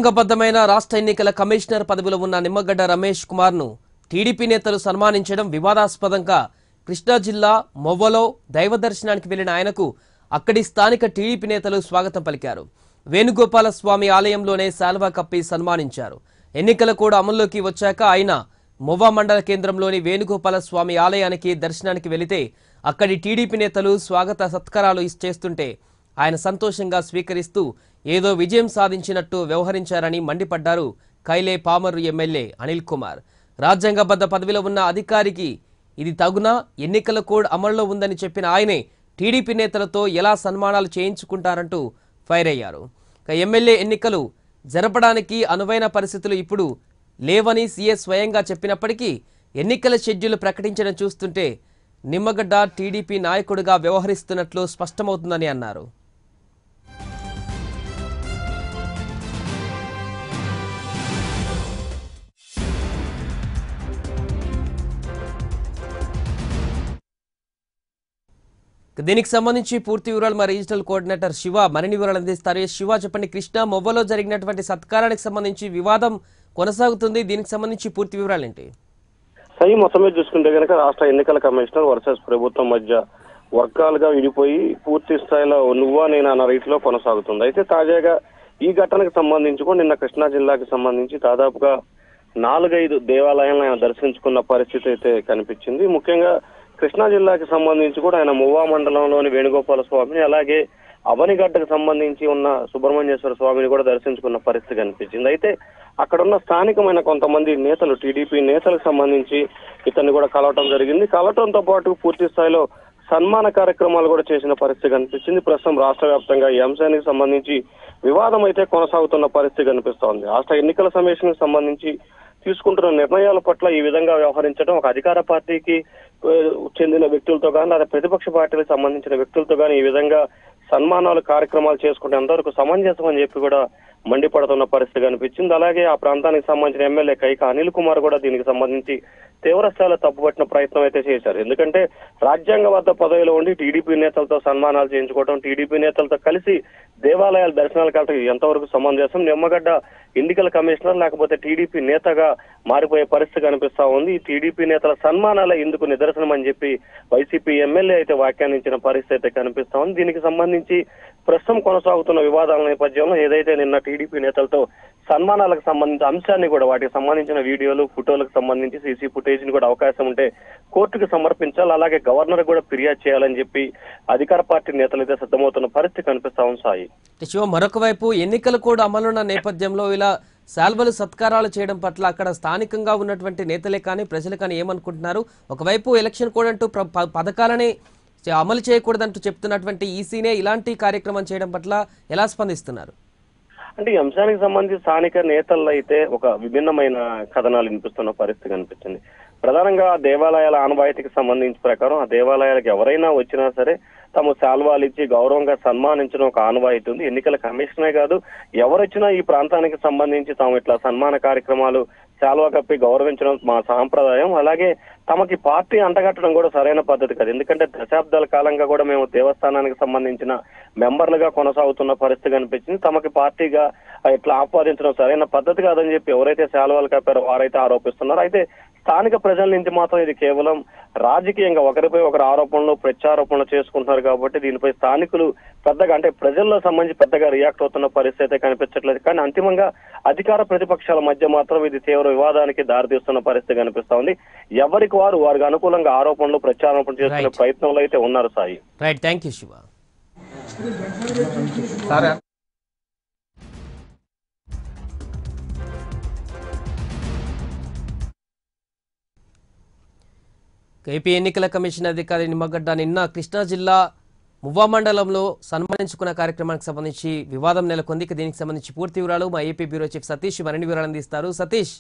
రాజ్యాంగబద్ధమైన రాష్ట్ర ఎన్నికల కమిషనర్ పదవిలో ఉన్న నిమ్మగడ్డ రమేష్ కుమార్ ను టీడీపీ నేతలు సన్మానించడం వివాదాస్పదంగా కృష్ణా జిల్లా మొవ్వలో దైవ దర్శనానికి వెళ్లిన ఆయనకు అక్కడి స్థానిక టీడీపీ నేతలు స్వాగతం పలికారు వేణుగోపాల స్వామి ఆలయంలోనే శాల్వా కప్పి సన్మానించారు ఎన్నికల కూడా అమల్లోకి వచ్చాక ఆయన మొవ్వ మండల కేంద్రంలోని వేణుగోపాల స్వామి ఆలయానికి దర్శనానికి వెళితే అక్కడి టీడీపీ నేతలు స్వాగత సత్కారాలు ఇస్- చేస్తుంటే ఆయన సంతోషంగా స్వీకరిస్తూ ఏదో విజయం సాధించినట్టు వ్యవహరించారని మండిపడ్డారు కైలే పామరు ఎమ్మెల్యే అనిల్ కుమార్ రాజ్యాంగబద్ధ పదవిలో ఉన్న అధికారికి ఇది తగునా ఎన్నికల కోడ్ అమల్లో ఉందని చెప్పిన ఆయనే టీడీపీ నేతలతో ఎలా సన్మానాలు చేయించుకుంటారంటూ ఫైర్ అయ్యారు ఇక ఎమ్మెల్యే ఎన్నికలు జరపడానికి అనువైన పరిస్థితులు ఇప్పుడు లేవని సీఎస్ స్వయంగా చెప్పినప్పటికీ ఎన్నికల షెడ్యూల్ ప్రకటించడం చూస్తుంటే నిమ్మగడ్డ టీడీపీ నాయకుడిగా వ్యవహరిస్తున్నట్లు స్పష్టమవుతుందని అన్నారు ఇక దీనికి సంబంధించి పూర్తి వివరాలు మా రీజనల్ కోఆర్డినేటర్ శివ మరిన్ని వివరాలు అందిస్తారు ఏ శివ చెప్పండి కృష్ణ మొవ్వలో జరిగినటువంటి సత్కారానికి సంబంధించి వివాదం కొనసాగుతుంది దీనికి సంబంధించి పూర్తి వివరాలు ఏంటి సై మొత్తం మీద చూసుకుంటే కనుక రాష్ట్ర ఎన్నికల కమిషనర్ వర్సెస్ ప్రభుత్వం మధ్య వర్గాలుగా విడిపోయి పూర్తి స్థాయిలో నువ్వా నేను అన్న రీతిలో కొనసాగుతుంది అయితే తాజాగా ఈ ఘటనకు సంబంధించి కూడా నిన్న కృష్ణా జిల్లాకి సంబంధించి దాదాపుగా నాలుగైదు దేవాలయాలను ఆయన దర్శించుకున్న పరిస్థితి అయితే కనిపించింది ముఖ్యంగా కృష్ణా జిల్లాకి సంబంధించి కూడా ఆయన మువ్వా మండలంలోని వేణుగోపాల స్వామిని అలాగే అవనిగడ్డకు సంబంధించి ఉన్న సుబ్రహ్మణ్యేశ్వర స్వామిని కూడా దర్శించుకున్న పరిస్థితి కనిపించింది అయితే అక్కడ ఉన్న స్థానికమైన కొంతమంది నేతలు టీడీపీ నేతలకు సంబంధించి ఇతన్ని కూడా కలవటం జరిగింది కలవటంతో పాటు పూర్తి స్థాయిలో సన్మాన కార్యక్రమాలు కూడా చేసిన పరిస్థితి కనిపించింది ప్రస్తుతం రాష్ట్ర వ్యాప్తంగా ఈ అంశానికి సంబంధించి వివాదం అయితే కొనసాగుతున్న పరిస్థితి కనిపిస్తోంది రాష్ట్ర ఎన్నికల కమిషన్ సంబంధించి తీసుకుంటున్న నిర్ణయాల పట్ల ఈ విధంగా వ్యవహరించడం ఒక అధికార పార్టీకి ఆ, చెందిన వ్యక్తులతో కానీ లేదా ప్రతిపక్ష పార్టీలకు సంబంధించిన వ్యక్తులతో కానీ ఈ విధంగా సన్మానాలు కార్యక్రమాలు చేసుకుంటే ఎంతవరకు సమంజసం అని చెప్పి కూడా మండిపడుతున్న పరిస్థితి కనిపించింది అలాగే ఆ ప్రాంతానికి సంబంధించిన ఎమ్మెల్యే కైక అనిల్ కుమార్ కూడా దీనికి సంబంధించి తీవ్ర స్థాయిలో తప్పుపట్టిన ప్రయత్నం అయితే చేశారు ఎందుకంటే రాజ్యాంగబద్ధ పదవిలో ఉండి టీడీపీ నేతలతో సన్మానాలు చేయించుకోవడం టీడీపీ నేతలతో కలిసి దేవాలయాల దర్శనాలకు వెళ్ళటం ఎంతవరకు సమంజసం నిమ్మగడ్డ ఎన్నికల కమిషనర్ లేకపోతే టీడీపీ నేతగా మారిపోయే పరిస్థితి కనిపిస్తా ఉంది ఈ టీడీపీ నేతల సన్మానాలే ఇందుకు నిదర్శనం అని చెప్పి వైసీపీ ఎమ్మెల్యే అయితే వ్యాఖ్యానించిన పరిస్థితి అయితే కనిపిస్తా ఉంది దీనికి సంబంధించి ప్రస్తుతం కొనసాగుతున్న వివాదాల నేపథ్యంలో ఏదైతే నిన్న టీడీపీ నేతలతో సన్మానాలకు సంబంధించిన అంశాన్ని కూడా వాటికి సంబంధించిన వీడియోలు ఫోటోలకు సంబంధించి సీసీ ఫుటేజ్ ని కూడా అవకాశం ఉంటే కోర్టుకు సమర్పించాలి అలాగే గవర్నర్ కూడా ఫిర్యాదు చేయాలని చెప్పి అధికార పార్టీ నేతలు అయితే సిద్ధమవుతున్న పరిస్థితి కనిపిస్తా ఉంది సాయి అంటే శివ మరొక వైపు ఎన్నికలు కూడా అమలున్న నేపథ్యంలో ఇలా శాల్వలు సత్కారాలు చేయడం పట్ల అక్కడ స్థానికంగా ఉన్నటువంటి నేతలే కానీ ప్రజలు కానీ ఏమనుకుంటున్నారు ఒకవైపు ఎలక్షన్ కోడ్ అంటూ ప్ర- ప- పథకాలని చే- అమలు చేయకూడదంటూ చెప్తున్నటువంటి ఈసీనే ఇలాంటి కార్యక్రమం చేయడం పట్ల ఎలా స్పందిస్తున్నారు అంటే ఈ అంశానికి సంబంధించి స్థానిక నేతల్లో అయితే ఒక విభిన్నమైన కథనాలు వినిపిస్తున్న పరిస్థితి కనిపించింది ప్రధానంగా ఆ దేవాలయాల ఆనవాయితీకి సంబంధించి ప్రకారం ఆ దేవాలయాలకు ఎవరైనా వచ్చినా సరే తాము శాల్వాలు ఇచ్చి గౌరవంగా సన్మానించడం ఒక ఆనవాయితీ ఉంది ఎన్నికల కమిషనే కాదు ఎవరొచ్చినా ఈ ప్రాంతానికి సంబంధించి తాము ఇట్లా సన్మాన కార్యక్రమాలు శాల్వా కప్పి గౌరవించడం మా సాంప్రదాయం అలాగే తమకి పార్టీ అంటగట్టడం కూడా సరైన పద్ధతి కాదు ఎందుకంటే దశాబ్దాల కాలంగా కూడా మేము దేవస్థానానికి సంబంధించిన మెంబర్లుగా కొనసాగుతున్న పరిస్థితి కనిపించింది తమకి పార్టీగా ఇట్లా ఆపాదించడం సరైన పద్ధతి కాదని చెప్పి ఎవరైతే శాల్వాలు కప్పారో వారైతే ఆరోపిస్తున్నారు అయితే స్థానిక ప్రజల నుంచి మాత్రం ఇది కేవలం రాజకీయంగా ఒకరిపై ఒకరు ఆరోపణలు ప్రత్యారోపణలు చేసుకుంటున్నారు కాబట్టి దీనిపై స్థానికులు పెద్దగా అంటే ప్రజల్లో సంబంధించి పెద్దగా రియాక్ట్ అవుతున్న పరిస్థితి అయితే కనిపించట్లేదు కానీ అంతిమంగా అధికార ప్రతిపక్షాల మధ్య మాత్రం ఇది తీవ్ర వివాదానికి దారితీస్తున్న పరిస్థితి కనిపిస్తా ఉంది ఎవరికి వారు వారికి అనుకూలంగా ఆరోపణలు ప్రత్యారోపణలు చేసుకునే Right. ప్రయత్నంలో అయితే ఉన్నారు Sai right thank you Shiva AP ఎన్నికల కమిషన్ అధికారి నిమ్మగడ్డ నిన్న కృష్ణా జిల్లా మువ్వా మండలంలో సన్మానించుకున్న కార్యక్రమానికి సంబంధించి వివాదం నెలకొంది ఇక దీనికి సంబంధించి పూర్తి వివరాలు మా ఏపీ బ్యూరో చీఫ్ సతీష్ మరిన్ని వివరాలు అందిస్తారు సతీష్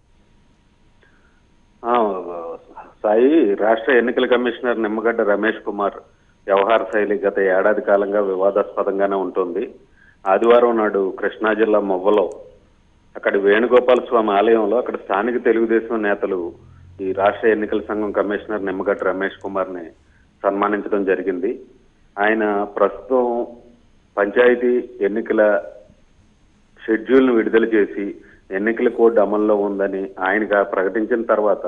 ఆ, సాయి రాష్ట్ర ఎన్నికల కమిషనర్ నిమ్మగడ్డ రమేష్ కుమార్ వ్యవహార శైలి గత ఏడాది కాలంగా వివాదాస్పదంగానే ఉంటుంది ఆదివారం నాడు కృష్ణా జిల్లా మొవ్వలో అక్కడి వేణుగోపాల స్వామి ఆలయంలో అక్కడ స్థానిక తెలుగుదేశం నేతలు ఈ రాష్ట్ర ఎన్నికల సంఘం కమిషనర్ నిమ్మగడ్డ రమేష్ కుమార్ ని సన్మానించడం జరిగింది ఆయన ప్రస్తుతం పంచాయతీ ఎన్నికల షెడ్యూల్ను విడుదల చేసి ఎన్నికల కోడ్ అమల్లో ఉందని ఆయనగా ప్రకటించిన తర్వాత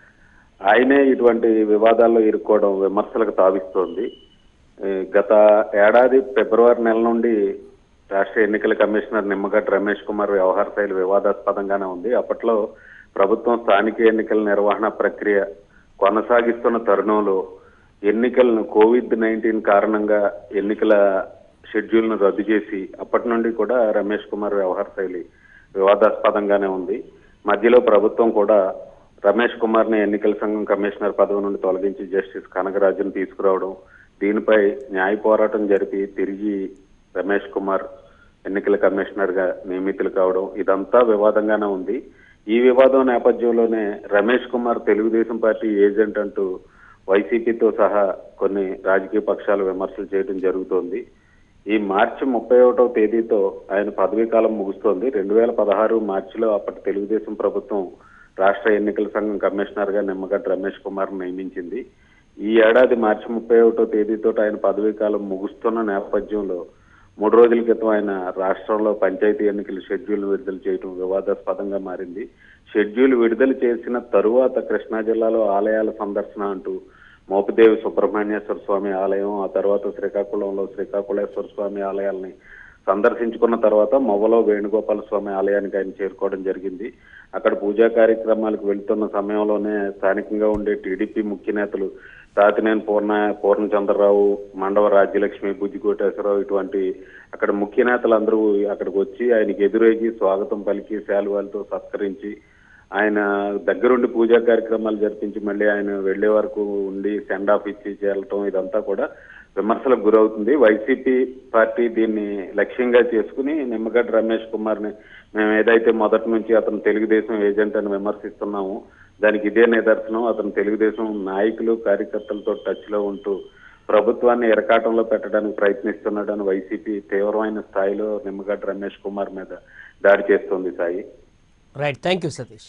ఆయనే ఇటువంటి వివాదాల్లో ఇరుక్కోవడం విమర్శలకు తావిస్తోంది ఈ గత ఏడాది ఫిబ్రవరి నెల నుండి రాష్ట్ర ఎన్నికల కమిషనర్ నిమ్మగడ్డ రమేష్ కుమార్ వ్యవహార శైలి వివాదాస్పదంగానే ఉంది అప్పట్లో ప్రభుత్వం స్థానిక ఎన్నికల నిర్వహణ ప్రక్రియ కొనసాగిస్తున్న తరుణంలో ఎన్నికలను కోవిడ్ నైన్టీన్ కారణంగా ఎన్నికల షెడ్యూల్ ను రద్దు చేసి అప్పటి నుండి కూడా రమేష్ కుమార్ వ్యవహార శైలి వివాదాస్పదంగానే ఉంది మధ్యలో ప్రభుత్వం కూడా రమేష్ కుమార్ ని ఎన్నికల సంఘం కమిషనర్ పదవి నుండి తొలగించి జస్టిస్ కనగరాజును తీసుకురావడం దీనిపై న్యాయ పోరాటం జరిపి తిరిగి రమేష్ కుమార్ ఎన్నికల కమిషనర్ గా నియమితులు కావడం ఇదంతా వివాదంగానే ఉంది ఈ వివాదం నేపథ్యంలోనే రమేష్ కుమార్ తెలుగుదేశం పార్టీ ఏజెంట్ అంటూ వైసీపీతో సహా కొన్ని రాజకీయ పక్షాలు విమర్శలు చేయడం జరుగుతోంది ఈ మార్చి ముప్పై ఒకటవ తేదీతో ఆయన పదవీ కాలం ముగుస్తోంది రెండు వేల పదహారు మార్చిలో అప్పటి తెలుగుదేశం ప్రభుత్వం రాష్ట్ర ఎన్నికల సంఘం కమిషనర్ గా నిమ్మగడ్డ రమేష్ కుమార్ నియమించింది ఈ ఏడాది మార్చి ముప్పై ఒకటో తేదీతో ఆయన పదవీ కాలం ముగుస్తున్న నేపథ్యంలో మూడు రోజుల క్రితం ఆయన రాష్ట్రంలో పంచాయతీ ఎన్నికల షెడ్యూల్ విడుదల చేయడం వివాదాస్పదంగా మారింది షెడ్యూల్ విడుదల చేసిన తరువాత కృష్ణా జిల్లాలో ఆలయాల సందర్శన అంటూ మోపిదేవి సుబ్రహ్మణ్యేశ్వర స్వామి ఆలయం ఆ తర్వాత శ్రీకాకుళంలో శ్రీకాకుళేశ్వర స్వామి ఆలయాల్ని సందర్శించుకున్న తర్వాత మొవ్వలో వేణుగోపాల స్వామి ఆలయానికి ఆయన చేరుకోవడం జరిగింది అక్కడ పూజా కార్యక్రమాలకు వెళ్తున్న సమయంలోనే స్థానికంగా ఉండే టీడీపీ ముఖ్య నేతలు తాతినేని పూర్ణ పూర్ణచంద్రరావు మండవ రాజ్యలక్ష్మి బుజ్జికోటేశ్వరరావు ఇటువంటి అక్కడ ముఖ్య నేతలందరూ అక్కడికి వచ్చి ఆయనకి ఎదురేగి స్వాగతం పలికి శాలువాలతో సత్కరించి ఆయన దగ్గరుండి పూజా కార్యక్రమాలు జరిపించి మళ్ళీ ఆయన వెళ్లే వరకు ఉండి సెండ్ ఆఫ్ ఇచ్చి చేరటం ఇదంతా కూడా విమర్శలకు గురవుతుంది వైసీపీ పార్టీ దీన్ని లక్ష్యంగా చేసుకుని నిమ్మగడ్డ రమేష్ కుమార్ ని మేము ఏదైతే మొదటి నుంచి అతను తెలుగుదేశం ఏజెంట్ అని విమర్శిస్తున్నాము దానికి ఇదే నిదర్శనం అతను తెలుగుదేశం నాయకులు కార్యకర్తలతో టచ్ లో ఉంటూ ప్రభుత్వాన్ని ఎరకాటంలో పెట్టడానికి ప్రయత్నిస్తున్నాడని వైసీపీ తీవ్రమైన స్థాయిలో నిమ్మగడ్డ రమేష్ కుమార్ మీద దాడి చేస్తోంది Sai right thank you Satish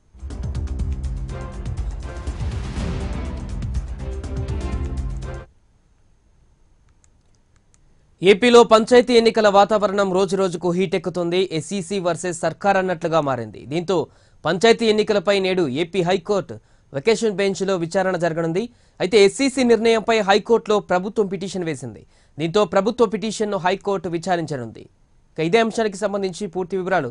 ఏపీలో పంచాయతీ ఎన్నికల వాతావరణం రోజు రోజుకు హీటెక్కుతుంది ఎస్ఈసీ వర్సెస్ సర్కార్ అన్నట్లుగా మారింది దీంతో పంచాయతీ ఎన్నికలపై నేడు ఏపీ హైకోర్టు వెకేషన్ బెంచ్లో విచారణ జరగనుంది అయితే ఎస్సీసీ నిర్ణయంపై హైకోర్టులో ప్రభుత్వం పిటిషన్ వేసింది దీంతో ప్రభుత్వ పిటిషన్ను హైకోర్టు విచారించనుంది ఇక ఇదే అంశానికి సంబంధించి పూర్తి వివరాలు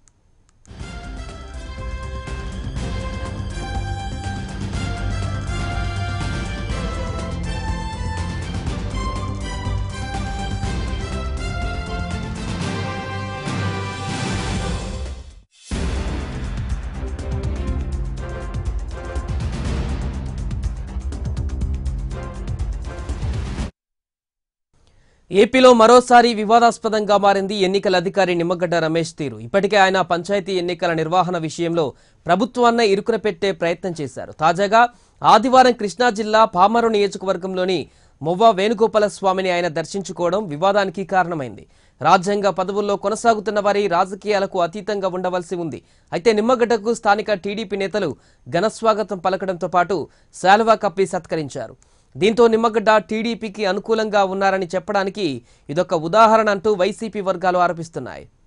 ఏపీలో మరోసారి వివాదాస్పదంగా మారింది ఎన్నికల అధికారి నిమ్మగడ్డ రమేష్ తీరు ఇప్పటికే ఆయన పంచాయతీ ఎన్నికల నిర్వహణ విషయంలో ప్రభుత్వాన్ని ఇరుకున పెట్టే ప్రయత్నం చేశారు తాజాగా ఆదివారం కృష్ణా జిల్లా పామరు నియోజకవర్గంలోని మొవ్వ వేణుగోపాల స్వామిని ఆయన దర్శించుకోవడం వివాదానికి కారణమైంది రాజ్యాంగ పదవుల్లో కొనసాగుతున్న వారి రాజకీయాలకు అతీతంగా ఉండవలసి ఉంది అయితే నిమ్మగడ్డకు స్థానిక టీడీపీ నేతలు ఘనస్వాగతం పలకడంతో పాటు శాలువా కప్పి సత్కరించారు దీంతో నిమ్మగడ్డ టీడీపీకి అనుకూలంగా ఉన్నారని చెప్పడానికి ఇదొక ఉదాహరణ అంటూ వైసీపీ వర్గాలు ఆరోపిస్తున్నాయి